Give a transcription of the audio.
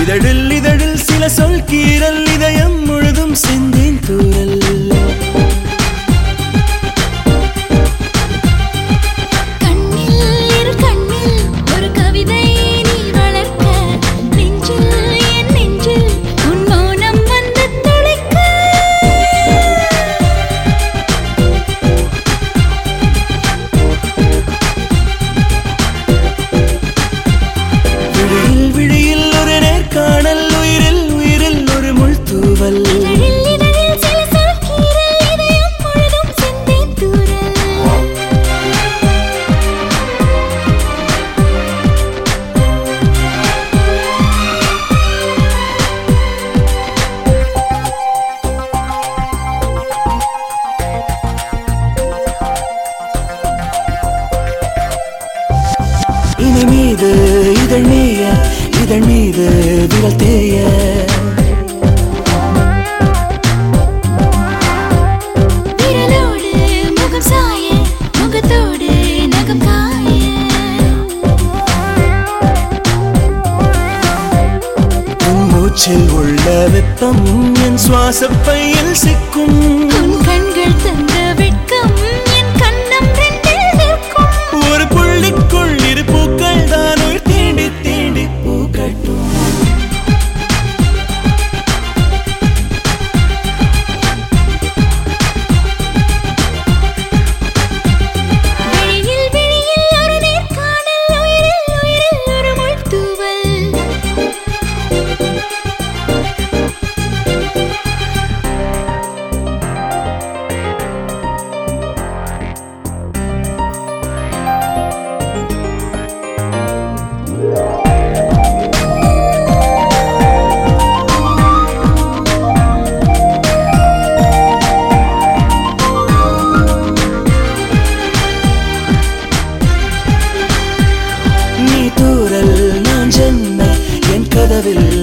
இதழில் இதழில் சில சொல் கீரல் இதயம் முழுதும் செந்தேன் தூரல் கண்ணில் இரு கண்ணில் ஒரு கவிதை நீ வளர்க்க நெஞ்சில் என் நெஞ்சில் உன் மௌனம் வந்து துளைக்க விழியில் விழியில் ஒரு நேர்காணல் உயிரில் உயிரில் ஒரு முள் தூவல் இதழில் இதழில் சில சொல் கீறல் இதயம் முழுதும் செந்தேன் தூறல் இனி மீது இதழ் மேய இதழ் மீது விரல் தேய விரலோடு முகம் சாய முகத்தோடு நகம் காய உன் மூச்சில் உள்ள வெப்பம் என் சுவாச பையில் சிக்கும் உன் கண்கள் தந்த வெட்கம் என் கண்ணம் ரெண்டில் நிற்கும் ஒரு புள்ளிக்குள் இரு பூக்கள் தான் உயிர் தேடி தேடி பூக்கட்டும் விழியில் விழியில் ஒரு நேர்காணல் உயிரில் உயிரில் ஒரு முள்தூவல் நீ தூரல் நான் ஜென்மை என் கதவில்